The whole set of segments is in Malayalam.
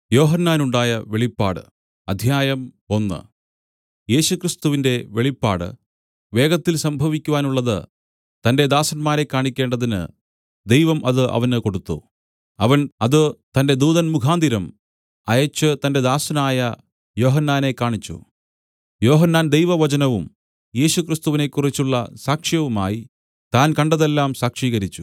യോഹന്നാനുണ്ടായ വെളിപ്പാട് അധ്യായം ഒന്ന് യേശുക്രിസ്തുവിന്റെ വെളിപ്പാട് വേഗത്തിൽ സംഭവിക്കുവാനുള്ളത് തന്റെ ദാസന്മാരെ കാണിക്കേണ്ടതിന് ദൈവം അത് അവന് കൊടുത്തു അവൻ അത് തന്റെ ദൂതൻ മുഖാന്തരം അയച്ച് തന്റെ ദാസനായ യോഹന്നാനെ കാണിച്ചു യോഹന്നാൻ ദൈവവചനവും യേശുക്രിസ്തുവിനെക്കുറിച്ചുള്ള സാക്ഷ്യവുമായി താൻ കണ്ടതെല്ലാം സാക്ഷീകരിച്ചു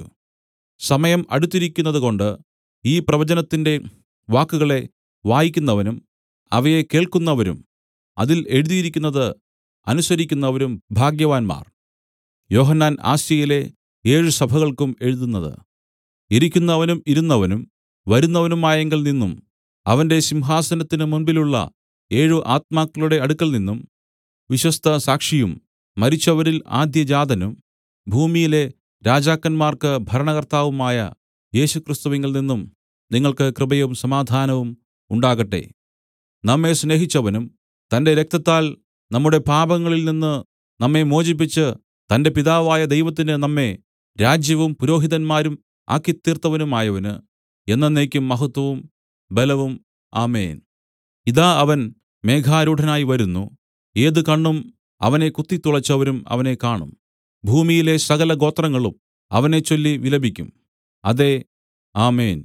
സമയം അടുത്തിരിക്കുന്നതുകൊണ്ട് ഈ പ്രവചനത്തിന്റെ വാക്കുകളെ വായിക്കുന്നവനും അവയെ കേൾക്കുന്നവരും അതിൽ എഴുതിയിരിക്കുന്നത് അനുസരിക്കുന്നവരും ഭാഗ്യവാന്മാർ യോഹന്നാൻ ആസ്യയിലെ ഏഴ് സഭകൾക്കും എഴുതുന്നത് ഇരിക്കുന്നവനും ഇരുന്നവനും വരുന്നവനുമായവങ്കൽ നിന്നും അവന്റെ സിംഹാസനത്തിന് മുൻപിലുള്ള ഏഴ് ആത്മാക്കളുടെ അടുക്കൽനിന്നും വിശ്വസ്ത സാക്ഷിയും മരിച്ചവരിൽ ആദ്യജാതനും ഭൂമിയിലെ രാജാക്കന്മാർക്ക് ഭരണകർത്താവുമായ യേശുക്രിസ്തുവിങ്കൽ നിന്നും നിങ്ങൾക്ക് കൃപയും സമാധാനവും ഉണ്ടാകട്ടെ നമ്മെ സ്നേഹിച്ചവനും തന്റെ രക്തത്താൽ നമ്മുടെ പാപങ്ങളിൽ നിന്ന് നമ്മെ മോചിപ്പിച്ച് തന്റെ പിതാവായ ദൈവത്തിന് നമ്മെ രാജ്യവും പുരോഹിതന്മാരും ആക്കിത്തീർത്തവനുമായവന് എന്നെന്നേക്കും മഹത്വവും ബലവും ആമേൻ ഇതാ അവൻ മേഘാരൂഢനായി വരുന്നു ഏത് കണ്ണും അവനെ കുത്തിത്തുളച്ചവരും അവനെ കാണും ഭൂമിയിലെ സകല ഗോത്രങ്ങളും അവനെച്ചൊല്ലി വിലപിക്കും അതെ ആമേൻ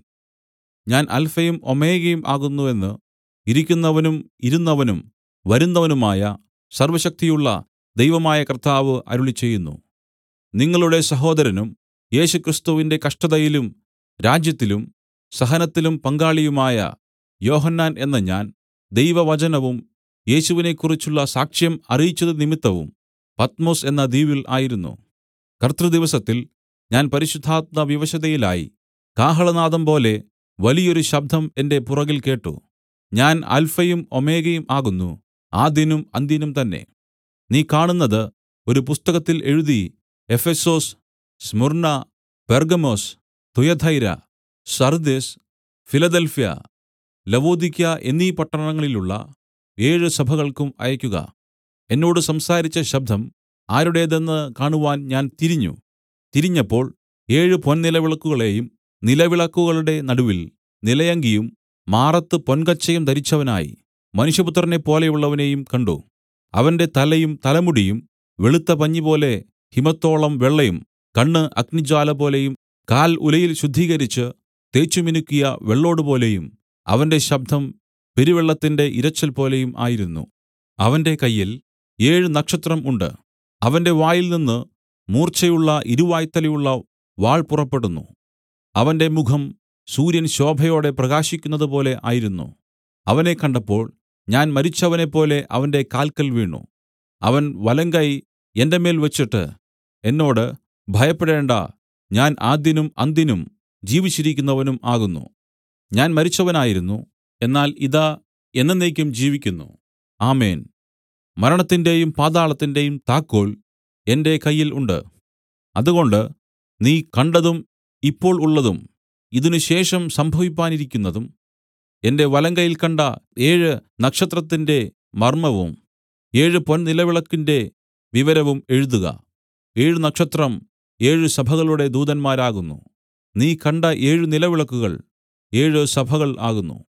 ഞാൻ അല്ഫയും ഓമേഗയും ആകുന്നു എന്ന് ഇരിക്കുന്നവനും ഇരുന്നവനും വരുന്നവനുമായ സർവ്വശക്തിയുള്ള ദൈവമായ കർത്താവ് അരുളിച്ചെയ്യുന്നു നിങ്ങളുടെ സഹോദരനും യേശുക്രിസ്തുവിന്റെ കഷ്ടതയിലും രാജ്യത്തിലും സഹനത്തിലും പങ്കാളിയുമായ യോഹന്നാൻ എന്ന ഞാൻ ദൈവവചനവും യേശുവിനെക്കുറിച്ചുള്ള സാക്ഷ്യം അറിയിച്ചത് നിമിത്തവും പത്മൊസ് എന്ന ദ്വീപിൽ ആയിരുന്നു കർത്തൃദിവസത്തിൽ ഞാൻ പരിശുദ്ധാത്മ വിവശതയിലായി കാഹളനാദം പോലെ വലിയൊരു ശബ്ദം എന്റെ പുറകിൽ കേട്ട് ഞാൻ അല്ഫയും ഓമേഗയും ആകുന്നു ആദ്യനും അന്ത്യനും തന്നെ നീ കാണുന്നത് ഒരു പുസ്തകത്തിൽ എഴുതി എഫെസൊസ് സ്മുർന്ന പെർഗ്ഗമൊസ് തുയഥൈര സർദ്ദിസ് ഫിലദെൽഫ്യ ലവോദിക്യ എന്നീ പട്ടണങ്ങളിലുള്ള ഏഴ് സഭകൾക്കും അയക്കുക എന്നോട് സംസാരിച്ച ശബ്ദം ആരുടേതെന്ന് കാണുവാൻ ഞാൻ തിരിഞ്ഞു തിരിഞ്ഞപ്പോൾ ഏഴ് പൊൻനിലവിളക്കുകളെയും നിലവിളക്കുകളുടെ നടുവിൽ നിലയങ്കിയും മാറത്ത് പൊൻകച്ചയും ധരിച്ചവനായി മനുഷ്യപുത്രനെപ്പോലെയുള്ളവനെയും കണ്ട് അവന്റെ തലയും തലമുടിയും വെളുത്ത പഞ്ഞിപോലെ ഹിമത്തോളം വെള്ളയും കണ്ണ് അഗ്നിജ്വാലപോലെയും കാൽ ഉലയിൽ ശുദ്ധീകരിച്ച് തേച്ചുമിനുക്കിയ വെള്ളോടുപോലെയും അവന്റെ ശബ്ദം പെരുവെള്ളത്തിന്റെ ഇരച്ചിൽ പോലെയും ആയിരുന്നു അവന്റെ കയ്യിൽ ഏഴ് നക്ഷത്രം ഉണ്ട് അവന്റെ വായിൽ നിന്ന് മൂർച്ചയുള്ള ഇരുവായ്ത്തലയുള്ള വാൾ പുറപ്പെടുന്നു അവന്റെ മുഖം സൂര്യൻ ശോഭയോടെ പ്രകാശിക്കുന്നതുപോലെ ആയിരുന്നു അവനെ കണ്ടപ്പോൾ ഞാൻ മരിച്ചവനെപ്പോലെ അവന്റെ കാൽക്കൽ വീണു അവൻ വലങ്കൈ എന്റെ മേൽ വെച്ചിട്ട് എന്നോട് ഭയപ്പെടേണ്ടാ ഞാൻ ആദ്യനും അന്ത്യനും ജീവിച്ചിരിക്കുന്നവനും ആകുന്നു ഞാൻ മരിച്ചവനായിരുന്നു എന്നാൽ ഇതാ എന്നെന്നേക്കും ജീവിക്കുന്നു ആമേൻ മരണത്തിന്റെയും പാതാളത്തിന്റെയും താക്കോൽ എന്റെ കയ്യിൽ ഉണ്ട് അതുകൊണ്ട് നീ കണ്ടതും ഇപ്പോൾ ഉള്ളതും ഇതിനുശേഷം സംഭവിപ്പാനിരിക്കുന്നതും എന്റെ വലങ്കയിൽ കണ്ട ഏഴ് നക്ഷത്രത്തിന്റെ മർമ്മവും ഏഴ് പൊൻനിലവിളക്കിന്റെ വിവരവും എഴുതുക ഏഴ് നക്ഷത്രം ഏഴ് സഭകളുടെ ദൂതന്മാരാകുന്നു നീ കണ്ട ഏഴ് നിലവിളക്കുകൾ ഏഴ് സഭകൾ ആകുന്നു